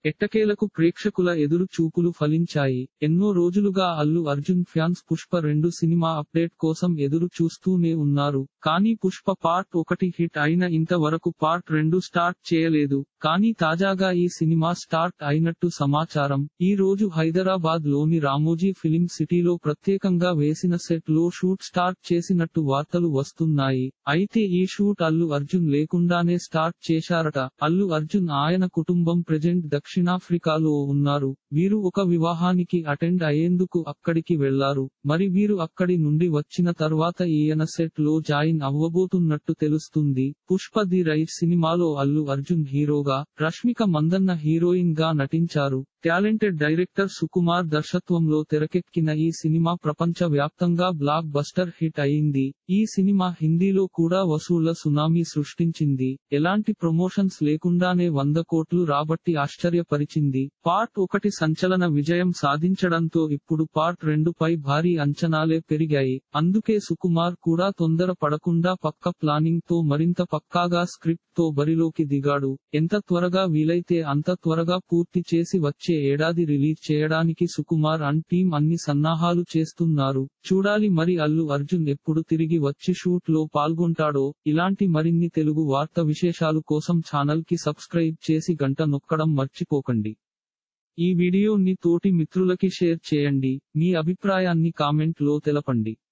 ఎట్టకేలకు ప్రేక్షకుల ఎదురు చూపులు ఫలించాయి ఎన్నో రోజులుగా అల్లు అర్జున్ ఫ్యాన్స్ పుష్ప రెండు సినిమా అప్డేట్ కోసం ఎదురు చూస్తూనే ఉన్నారు కానీ పుష్ప పార్ట్ ఒకటి హిట్ అయిన ఇంతవరకు పార్ట్ రెండు స్టార్ట్ చేయలేదు కానీ తాజాగా ఈ సినిమా స్టార్ట్ అయినట్టు సమాచారం ఈ రోజు హైదరాబాద్ లోని రామోజీ ఫిలిం సిటీలో ప్రత్యేకంగా వేసిన సెట్ లో షూట్ స్టార్ట్ చేసినట్టు వార్తలు వస్తున్నాయి అయితే ఈ షూట్ అల్లు అర్జున్ లేకుండానే స్టార్ట్ చేశారట అల్లు అర్జున్ ఆయన కుటుంబం ప్రెజెంట్ దక్షిణాఫ్రికాలో ఉన్నారు వీరు ఒక వివాహానికి అటెండ్ అయ్యేందుకు అక్కడికి వెళ్లారు మరి వీరు అక్కడి నుండి వచ్చిన తర్వాత ఈయన సెట్ లో జాయిన్ అవ్వబోతున్నట్టు తెలుస్తుంది పుష్ప ది రైట్ సినిమాలో అల్లు అర్జున్ హీరోగా రష్మిక మందన్న హీరోయిన్ గా నటించారు టాలెంటెడ్ డైరెక్టర్ సుకుమార్ దర్శత్వంలో తెరకెక్కిన ఈ సినిమా ప్రపంచ వ్యాప్తంగా బ్లాక్ బస్టర్ హిట్ అయింది ఈ సినిమా హిందీలో కూడా వసూళ్ల సునామీ సృష్టించింది ఎలాంటి ప్రమోషన్స్ లేకుండానే వంద కోట్లు రాబట్టి ఆశ్చర్యపరిచింది పార్ట్ ఒకటి సంచలన విజయం సాధించడంతో ఇప్పుడు పార్ట్ రెండు పై భారీ అంచనాలే పెరిగాయి అందుకే సుకుమార్ కూడా తొందర పడకుండా పక్క ప్లానింగ్ తో మరింత పక్కాగా స్క్రిప్ట్ తో బరిలోకి దిగాడు ఎంత త్వరగా వీలైతే అంత త్వరగా పూర్తి చేసి వచ్చే ఏడాది రిలీజ్ చేయడానికి సుకుమార్ అండ్ టీం అన్ని సన్నాహాలు చేస్తున్నారు చూడాలి మరి అల్లు అర్జున్ ఎప్పుడు తిరిగి వచ్చి షూట్ లో పాల్గొంటాడో ఇలాంటి మరిన్ని తెలుగు వార్త విశేషాలు కోసం ఛానల్ కి సబ్స్క్రైబ్ చేసి గంట నొక్కడం మర్చిపోకండి ఈ వీడియోని తోటి మిత్రులకి షేర్ చేయండి మీ అభిప్రాయాన్ని కామెంట్ లో తెలపండి